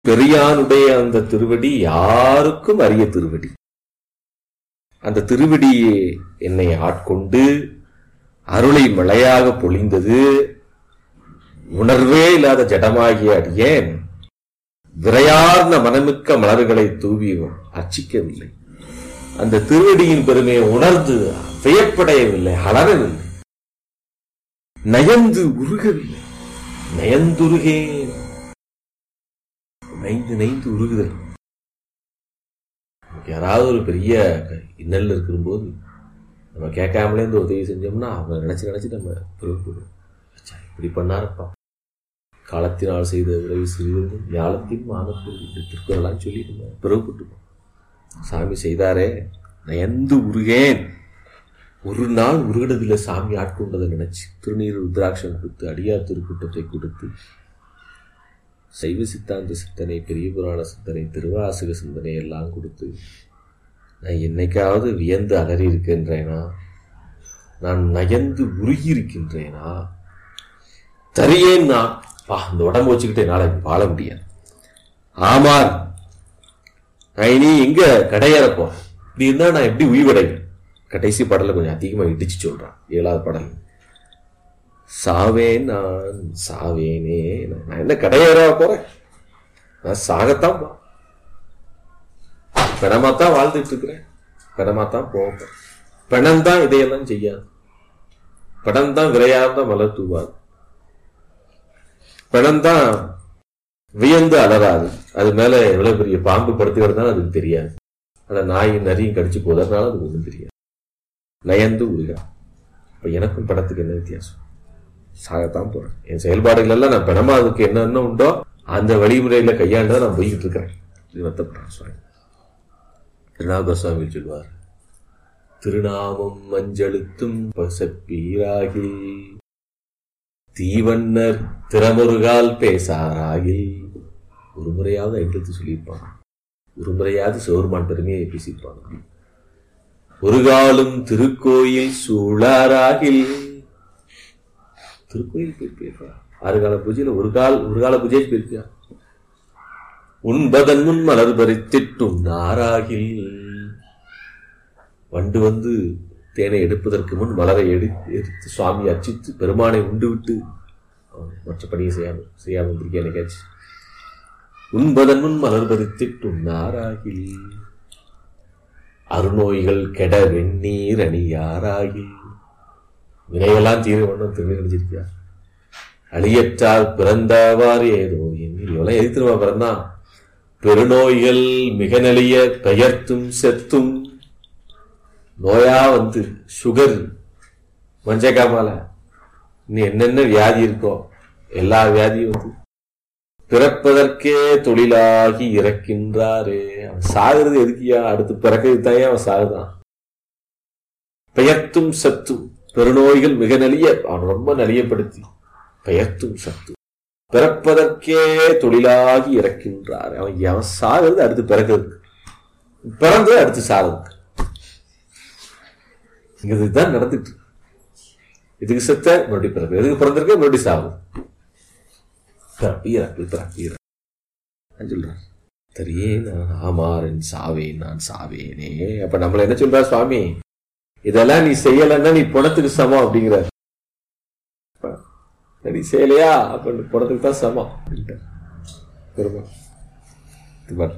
பெரியானுடைய அந்த திருவடி யாருக்கும் அரிய திருவடி அந்த திருவடி என்னை ஆட்கொண்டு அருளை மழையாக பொழிந்தது உணர்வே இல்லாத ஜடமாகிய அடியேன் விரையார்ந்த மனமிக்க மலர்களை தூவி அர்ச்சிக்கவில்லை அந்த திருவடியின் பெருமையை உணர்ந்து வியப்படையவில்லை அலறவில்லை நயந்து உருகவில்லை நயந்துருகேன் நைந்து நைந்து உருகுதல் நமக்கு யாராவது ஒரு பெரிய இன்னல் இருக்கும்போது நம்ம கேட்காமலே இந்த உதவி செஞ்சோம்னா அவங்க நினைச்சு நினைச்சு நம்ம பிறகு இப்படி பண்ணாரப்பா காலத்தினால் செய்த உதவி சிறிது ஞாலத்தின் மானத்தில் இந்த திருக்குறளான்னு சொல்லி நம்ம பிறகுப்பட்டுப்போம் சாமி செய்தாரே நயந்து உருகேன் ஒரு நாள் உருகினதில்லை சாமி ஆட்கொண்டதை நினைச்சு திருநீர் ருத்ராட்சம் கொடுத்து அடியார் திருக்கூட்டத்தை கொடுத்து சைவ சித்தாந்த சிந்தனை பெரிய புராண சிந்தனை திருவாசக சிந்தனை எல்லாம் கொடுத்து நான் என்னைக்காவது வியந்து அலறி இருக்கின்றேனா நான் நயந்து உருகி இருக்கின்றேனா தரியேன் நான் பா இந்த உடம்பு வச்சுக்கிட்டு என்னால் வாழ முடியாது ஆமார் நான் இனி எங்க கடையறப்போ இப்படி இருந்தா நான் எப்படி உயிர்வடைவேன் கடைசி பாடல கொஞ்சம் அதிகமா இடிச்சு சொல்றான் ஏழாவது பாடல் சாவேன் நான் சாவேனே நான் என்ன கடையேற போறேன் நான் சாகத்தான் போ பிணமாத்தான் வாழ்ந்துட்டு இருக்கிறேன் பிணமாத்தான் போவேன் பிணம் தான் இதையெல்லாம் செய்யாது பிணம் தான் விரையார்ந்த மலர் தூவாது பிணம் தான் வியந்து அலறாது அது மேல எவ்வளவு பெரிய பாம்பு படுத்து கிடந்தாலும் அதுக்கு தெரியாது ஆனா நாயும் நரியும் கடிச்சு போதறதுனால அதுக்கு ஒன்றும் தெரியாது நயந்து உருகா இப்ப எனக்கும் படத்துக்கு என்ன வித்தியாசம் சாகத்தான் போறேன் என் செயல்பாடுகள் எல்லாம் நான் பிணமா அதுக்கு என்னென்ன உண்டோ அந்த வழிமுறையில கையாண்டு நான் போய்கிட்டு இருக்கிறேன் இது வருத்தப்படுறேன் சுவாமி திருநாக சுவாமி சொல்வார் திருநாமம் மஞ்சளுத்தும் பசப்பீராகி தீவண்ணர் திறமுருகால் பேசாராகில் ஒரு முறையாவது ஐந்தெழுத்து சொல்லியிருப்பாங்க ஒரு முறையாவது சோர்மான் பெருமையை பேசியிருப்பாங்க ஒரு காலும் திருக்கோயில் சூழாராகில் திருக்கோயில் போயிருப்பா ஆறு கால பூஜையில ஒரு கால் ஒரு கால பூஜை போயிருப்பியா உண்பதன் முன் மலர் பறித்திட்டும் நாராகில் வண்டு வந்து தேனை எடுப்பதற்கு முன் மலரை எடுத்து எடுத்து சுவாமி அர்ச்சித்து பெருமானை உண்டு விட்டு மற்ற பணியை செய்யாமல் செய்யாமல் இருந்திருக்கேன் எனக்காச்சு உண்பதன் முன் மலர் பறித்திட்டும் நாராகில் அருநோய்கள் கெட வெந்நீர் அணியாராகில் வினையெல்லாம் தீர வண்ணம் திருநீர் அணிஞ்சிருக்கியா அழியற்றால் பிறந்தவாறு ஏதோ எண்ணில் எவ்வளவு எதிர்த்துருவா பிறந்தான் பெருநோய்கள் மிக நெளிய பெயர்த்தும் செத்தும் நோயா வந்து சுகர் மஞ்சக்காமால இன்னும் என்னென்ன வியாதி இருக்கோ எல்லா வியாதியும் வந்து பிறப்பதற்கே தொழிலாகி இறக்கின்றாரே அவன் சாகுறது எதுக்கியா அடுத்து பிறக்கிறது தான் அவன் சாகுதான் பெயர்த்தும் சத்தும் பெருநோய்கள் மிக நலிய அவன் ரொம்ப நலியப்படுத்தி பெயர்த்தும் சத்து பிறப்பதற்கே தொழிலாகி இறக்கின்றார் அவன் அவன் சாகிறது அடுத்து பிறக்கிறதுக்கு பிறந்தது அடுத்து சாகிறதுக்கு இங்க இதுதான் நடந்துட்டு இருக்கு. இதுக்கு செத்த மறுபடியும் பிறகு எதுக்கு பிறந்திருக்க மறுபடியும் சாகும் பிறப்பு இறப்பு பிறப்பு இறப்பு சொல்றார் தெரியே நான் ஆமாறன் சாவேன் நான் சாவேனே அப்ப நம்மள என்ன சொல்றா சுவாமி இதெல்லாம் நீ செய்யலன்னா நீ பணத்துக்கு சமம் அப்படிங்கிற நீ செய்யலையா அப்ப நீ பணத்துக்கு தான் சமம் அப்படின்ட்டார். பெருமாள். இது பாரு.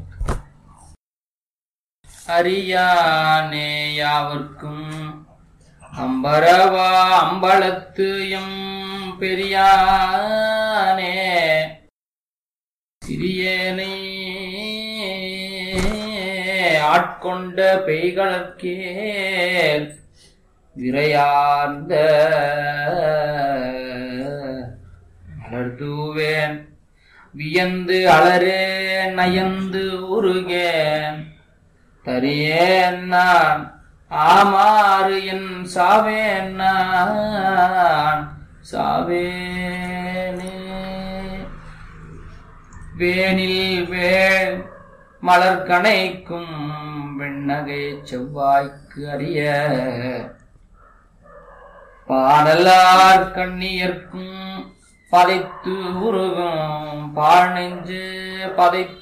அறியானே யாவர்க்கும் அம்பரவா அம்பலத்து எம் பெரியானே சிறியனை ஆட்கொண்ட பெய்களற்கேல் விரையார்ந்த மலர்தூவேன் வியந்து அலரே நயந்து உருகேன் தரியேன் நான் ஆமாறு என் சாவேன் நான் சாவேனே வேனில் வேள் மலர் கணைக்கும் வெண்ணகை செவ்வாய்க்கு அறிய பாடலார் கண்ணியர்க்கும் பதைத்து உருகும் பாழ் நெஞ்சு பதைத்து